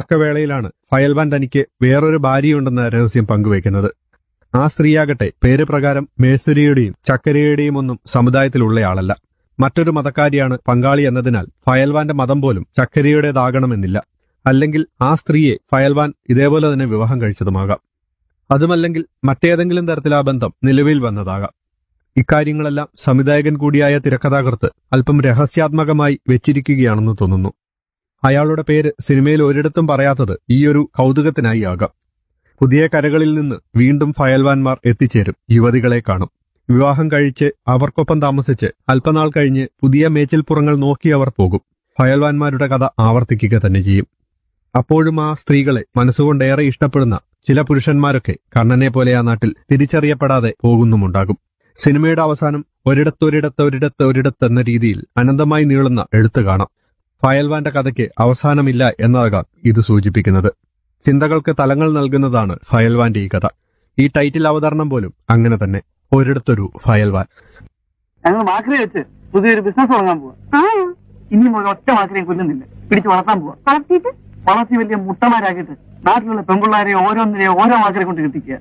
ഉറക്കവേളയിലാണ് ഫയൽവാൻ തനിക്ക് വേറൊരു ഭാര്യയുണ്ടെന്ന രഹസ്യം പങ്കുവയ്ക്കുന്നത് ആ സ്ത്രീയാകട്ടെ പേര് പ്രകാരം മേഴ്സരിയുടെയും ചക്കരയുടെയും ഒന്നും സമുദായത്തിലുള്ളയാളല്ല മറ്റൊരു മതക്കാരിയാണ് പങ്കാളി എന്നതിനാൽ ഫയൽവാന്റെ മതം പോലും ചക്കരയുടേതാകണമെന്നില്ല അല്ലെങ്കിൽ ആ സ്ത്രീയെ ഫയൽവാൻ ഇതേപോലെ തന്നെ വിവാഹം കഴിച്ചതുമാകാം അതുമല്ലെങ്കിൽ മറ്റേതെങ്കിലും തരത്തിൽ ആ ബന്ധം നിലവിൽ വന്നതാകാം ഇക്കാര്യങ്ങളെല്ലാം സംവിധായകൻ കൂടിയായ തിരക്കഥാകൃത്ത് അല്പം രഹസ്യാത്മകമായി വെച്ചിരിക്കുകയാണെന്ന് തോന്നുന്നു അയാളുടെ പേര് സിനിമയിൽ ഒരിടത്തും പറയാത്തത് ഈയൊരു കൗതുകത്തിനായി ആകാം പുതിയ കരകളിൽ നിന്ന് വീണ്ടും ഫയൽവാൻമാർ എത്തിച്ചേരും യുവതികളെ കാണും വിവാഹം കഴിച്ച് അവർക്കൊപ്പം താമസിച്ച് അല്പനാൾ കഴിഞ്ഞ് പുതിയ മേച്ചിൽപ്പുറങ്ങൾ നോക്കി അവർ പോകും ഫയൽവാൻമാരുടെ കഥ ആവർത്തിക്കുക തന്നെ ചെയ്യും അപ്പോഴും ആ സ്ത്രീകളെ മനസ്സുകൊണ്ടേറെ ഇഷ്ടപ്പെടുന്ന ചില പുരുഷന്മാരൊക്കെ കണ്ണനെ പോലെ ആ നാട്ടിൽ തിരിച്ചറിയപ്പെടാതെ പോകുന്നുമുണ്ടാകും സിനിമയുടെ അവസാനം ഒരിടത്തൊരിടത്ത് ഒരിടത്ത് ഒരിടത്ത് എന്ന രീതിയിൽ അനന്തമായി നീളുന്ന എഴുത്ത് കാണാം ഫയൽവാന്റെ കഥയ്ക്ക് അവസാനമില്ല എന്നതാകാം ഇത് സൂചിപ്പിക്കുന്നത് ചിന്തകൾക്ക് തലങ്ങൾ നൽകുന്നതാണ് ഫയൽവാന്റെ ഈ കഥ ഈ ടൈറ്റിൽ അവതരണം പോലും അങ്ങനെ തന്നെ ഒരിടത്തൊരു ഫയൽവാൻ ഞങ്ങൾ മാക്രി വെച്ച് പുതിയൊരു ബിസിനസ് തുടങ്ങാൻ പോവാ ആ ഇനിയും ഒരു ഒറ്റ മാക്രിയും കൊല്ലുന്നില്ല പിടിച്ച് വളർത്താൻ പോവാ വളർത്തിയിട്ട് വളർത്തി വലിയ മുട്ടമാരാക്കിയിട്ട് നാട്ടിലുള്ള പെൺപിള്ളാരെ ഓരോന്നിനെയും ഓരോ മാക്രി കൊണ്ട് കിട്ടിക്കുക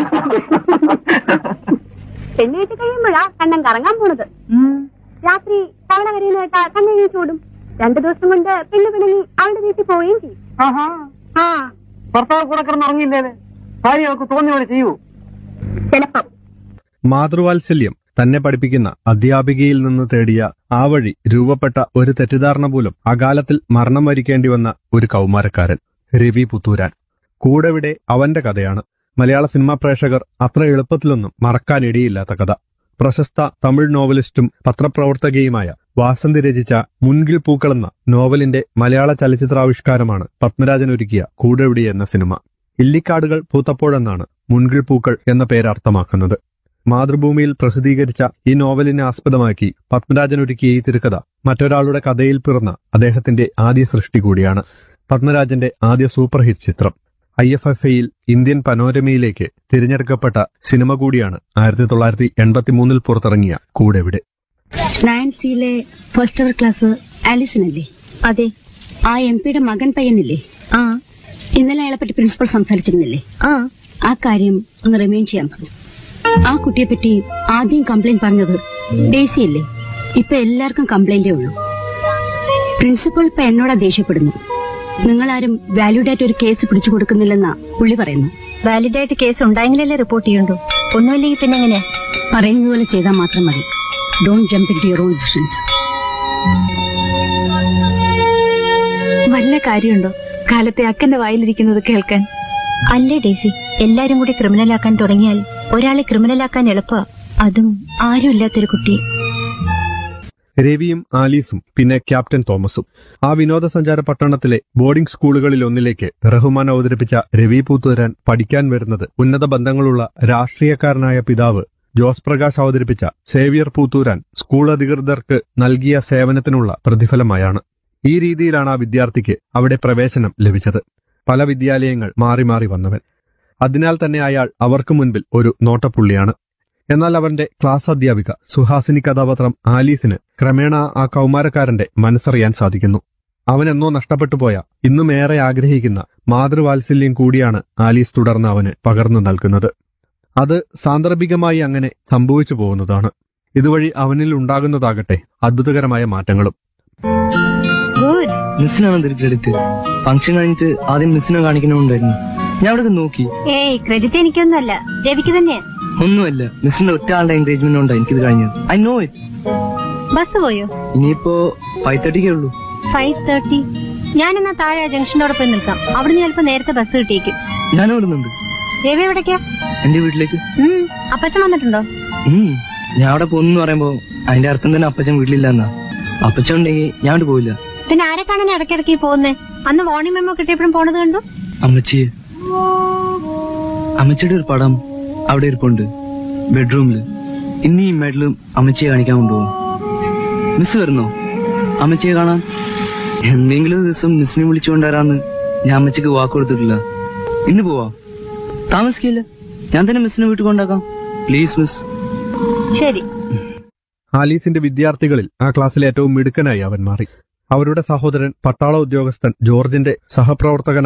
പെണ്ണ് കെട്ടി കഴിയുമ്പോഴാ കണ്ണൻ കറങ്ങാൻ പോണത് രാത്രി തവള കരയുന്ന കേട്ടാ കണ്ണെഴുതി ചൂടും രണ്ടു ദിവസം കൊണ്ട് പെണ്ണ് പിണങ്ങി അവളുടെ വീട്ടിൽ പോവുകയും ചെയ്യും ആഹാ ആ ഭർത്താവ് കൂടെ കിടന്ന് ഉറങ്ങിയില്ലേ ഭാര്യ അവർക്ക് തോന്നിയ പോലെ ചെയ്യൂ ചിലപ്പം മാതൃവാത്സല്യം തന്നെ പഠിപ്പിക്കുന്ന അധ്യാപികയിൽ നിന്ന് തേടിയ ആ വഴി രൂപപ്പെട്ട ഒരു തെറ്റിദ്ധാരണ പോലും അകാലത്തിൽ മരണം വരിക്കേണ്ടി വന്ന ഒരു കൗമാരക്കാരൻ രവി പുത്തൂരാൻ കൂടെവിടെ അവന്റെ കഥയാണ് മലയാള സിനിമാ പ്രേക്ഷകർ അത്ര എളുപ്പത്തിലൊന്നും മറക്കാനിടയില്ലാത്ത കഥ പ്രശസ്ത തമിഴ് നോവലിസ്റ്റും പത്രപ്രവർത്തകയുമായ വാസന്തി രചിച്ച മുൻകിൽ പൂക്കളെന്ന നോവലിന്റെ മലയാള ചലച്ചിത്രാവിഷ്കാരമാണ് പത്മരാജൻ ഒരുക്കിയ കൂടെവിടെ എന്ന സിനിമ ഇല്ലിക്കാടുകൾ പൂത്തപ്പോഴെന്നാണ് മുൻകിൽ പൂക്കൾ എന്ന പേര് അർത്ഥമാക്കുന്നത് മാതൃഭൂമിയിൽ പ്രസിദ്ധീകരിച്ച ഈ നോവലിനെ ആസ്പദമാക്കി പത്മരാജൻ ഒരുക്കിയ ഈ തിരുക്കഥ മറ്റൊരാളുടെ കഥയിൽ പിറന്ന അദ്ദേഹത്തിന്റെ ആദ്യ സൃഷ്ടി കൂടിയാണ് പത്മരാജന്റെ ആദ്യ സൂപ്പർ ഹിറ്റ് ചിത്രം ഐ എഫ് എഫ് എയിൽ ഇന്ത്യൻ പനോരമയിലേക്ക് തിരഞ്ഞെടുക്കപ്പെട്ട സിനിമ കൂടിയാണ് ആയിരത്തി തൊള്ളായിരത്തി എൺപത്തി മൂന്നിൽ പുറത്തിറങ്ങിയ കൂടെവിടെ നയൻസിയിലെ ഫസ്റ്റ് അവർ ക്ലാസ് ആലിസൺ അല്ലേ അതെ ആ എം പിയുടെ മകൻ പയ്യനില്ലേ ആ ഇന്നലെ അയാളെ പറ്റി പ്രിൻസിപ്പൽ സംസാരിച്ചിരുന്നില്ലേ ആ ആ കാര്യം ഒന്ന് റിമൈൻ ചെയ്യാൻ പറഞ്ഞു ആ കുട്ടിയെ പറ്റി ആദ്യം കംപ്ലൈന്റ് പറഞ്ഞത് ഡേസി അല്ലേ ഇപ്പൊ എല്ലാവർക്കും കംപ്ലൈന്റേ ഉള്ളൂ പ്രിൻസിപ്പൽ ഇപ്പൊ എന്നോടാ ദേഷ്യപ്പെടുന്നു നിങ്ങളാരും വാല്യൂഡ് ആയിട്ട് ഒരു കേസ് പിടിച്ചു കൊടുക്കുന്നില്ലെന്നാ പുള്ളി പറയുന്നു വാലിഡ് ആയിട്ട് കേസ് ഉണ്ടായെങ്കിലല്ലേ റിപ്പോർട്ട് ചെയ്യണ്ടു ഒന്നുമില്ലെങ്കിൽ പിന്നെ എങ്ങനെയാ പറയുന്നത് പോലെ ചെയ്താൽ മാത്രം മതി don't jump into your own decisions വല്ല കാര്യമുണ്ടോ കാലത്തെ അക്കന്റെ വായിലിരിക്കുന്നത് കേൾക്കാൻ അല്ലേ ഡേസി എല്ലാരും കൂടി ക്രിമിനലാക്കാൻ തുടങ്ങിയാൽ ഒരാളെ ക്രിമിനലാക്കാൻ എളുപ്പ അതും ആരുമില്ലാത്തൊരു കുട്ടിയെ രവിയും ആലീസും പിന്നെ ക്യാപ്റ്റൻ തോമസും ആ വിനോദസഞ്ചാര പട്ടണത്തിലെ ബോർഡിംഗ് സ്കൂളുകളിൽ ഒന്നിലേക്ക് റഹ്മാൻ അവതരിപ്പിച്ച രവി പൂത്തുവരാൻ പഠിക്കാൻ വരുന്നത് ഉന്നത ബന്ധങ്ങളുള്ള രാഷ്ട്രീയക്കാരനായ പിതാവ് ജോസ് പ്രകാശ് അവതരിപ്പിച്ച സേവിയർ പൂത്തൂരാൻ സ്കൂൾ അധികൃതർക്ക് നൽകിയ സേവനത്തിനുള്ള പ്രതിഫലമായാണ് ഈ രീതിയിലാണ് ആ വിദ്യാർത്ഥിക്ക് അവിടെ പ്രവേശനം ലഭിച്ചത് പല വിദ്യാലയങ്ങൾ മാറി മാറി വന്നവൻ അതിനാൽ തന്നെ അയാൾ അവർക്ക് മുൻപിൽ ഒരു നോട്ടപ്പുള്ളിയാണ് എന്നാൽ അവന്റെ ക്ലാസ് അധ്യാപിക സുഹാസിനി കഥാപാത്രം ആലീസിന് ക്രമേണ ആ കൗമാരക്കാരന്റെ മനസ്സറിയാൻ സാധിക്കുന്നു അവനെന്നോ നഷ്ടപ്പെട്ടു പോയ ഇന്നും ഏറെ ആഗ്രഹിക്കുന്ന മാതൃവാത്സല്യം കൂടിയാണ് ആലീസ് തുടർന്ന് അവന് പകർന്നു നൽകുന്നത് അത് സാന്ദർഭികമായി അങ്ങനെ സംഭവിച്ചു പോകുന്നതാണ് ഇതുവഴി അവനിൽ ഉണ്ടാകുന്നതാകട്ടെ അത്ഭുതകരമായ മാറ്റങ്ങളും ഗുഡ് മിസ്സിനാണ് എന്തൊരു ക്രെഡിറ്റ് ഫംഗ്ഷൻ കഴിഞ്ഞിട്ട് ആദ്യം മിസ്സിനെ കാണിക്കണമുണ്ടായിരുന്നു ഞാൻ അവിടെ നോക്കി ഏയ് ക്രെഡിറ്റ് എനിക്കൊന്നുമല്ല രവിക്ക് തന്നെയാ ഒന്നുമല്ല മിസ്സിന്റെ ഒറ്റ ആളുടെ എൻഗേജ്മെന്റ് ഉണ്ടായി എനിക്കിത് കഴിഞ്ഞത് ഐ നോ ഇറ്റ് ബസ് പോയോ ഇനിയിപ്പോ ഫൈവ് തേർട്ടിക്കേ ഉള്ളൂ ഫൈവ് തേർട്ടി ഞാൻ എന്നാ താഴെ ആ ജംഗ്ഷനോടെ പോയി നിൽക്കാം അവിടുന്ന് ചിലപ്പോ നേരത്തെ ബസ് കിട്ടിയേക്കും ഞാൻ ഓടുന്നുണ്ട് രവി എവിടേക്കാ എന്റെ വീട്ടിലേക്ക് ഉം അപ്പച്ചൻ വന്നിട്ടുണ്ടോ ഉം ഞാൻ അവിടെ പോകുന്നു പറയുമ്പോ അതിന്റെ അർത്ഥം തന്നെ അപ്പച്ചൻ വീട്ടിലില്ല എന്നാ അപ്പച്ചൻ ഉണ്ടെങ്കിൽ ഞാൻ അവിടെ പോവില്ല പിന്നെ ആരെ കാണാൻ ഇടയ്ക്കിടയ്ക്ക് പോകുന്നേ അന്ന് വാർണിംഗ് മെമ്മോ കിട്ടിയപ്പോഴും പോണത് കണ്ടു അമ്മച്ചിയെ അമ്മച്ചിയുടെ ഒരു പടം അവിടെ ഇരിപ്പുണ്ട് ബെഡ്റൂമില് ഇന്ന് ഈ മെഡലും അമ്മച്ചിയെ കാണിക്കാൻ കൊണ്ടുപോകും മിസ് വരുന്നോ അമ്മച്ചിയെ കാണാൻ എന്തെങ്കിലും ദിവസം മിസ്സിനെ വിളിച്ചുകൊണ്ടുവരാന്ന് ഞാൻ അമ്മച്ചിക്ക് വാക്ക് കൊടുത്തിട്ടില്ല ഇന്ന് പോവാം താമസിക്കില്ല ഞാൻ തന്നെ മിസ്സിനെ വീട്ടിൽ കൊണ്ടാക്കാം പ്ലീസ് മിസ് ശരി ആലീസിന്റെ വിദ്യാർത്ഥികളിൽ ആ ക്ലാസ്സിലെ ഏറ്റവും മിടുക്കനായി അവൻ മാറി അവരുടെ സഹോദരൻ പട്ടാള ഉദ്യോഗസ്ഥൻ ജോർജിന്റെ സഹപ്രവർത്തകൻ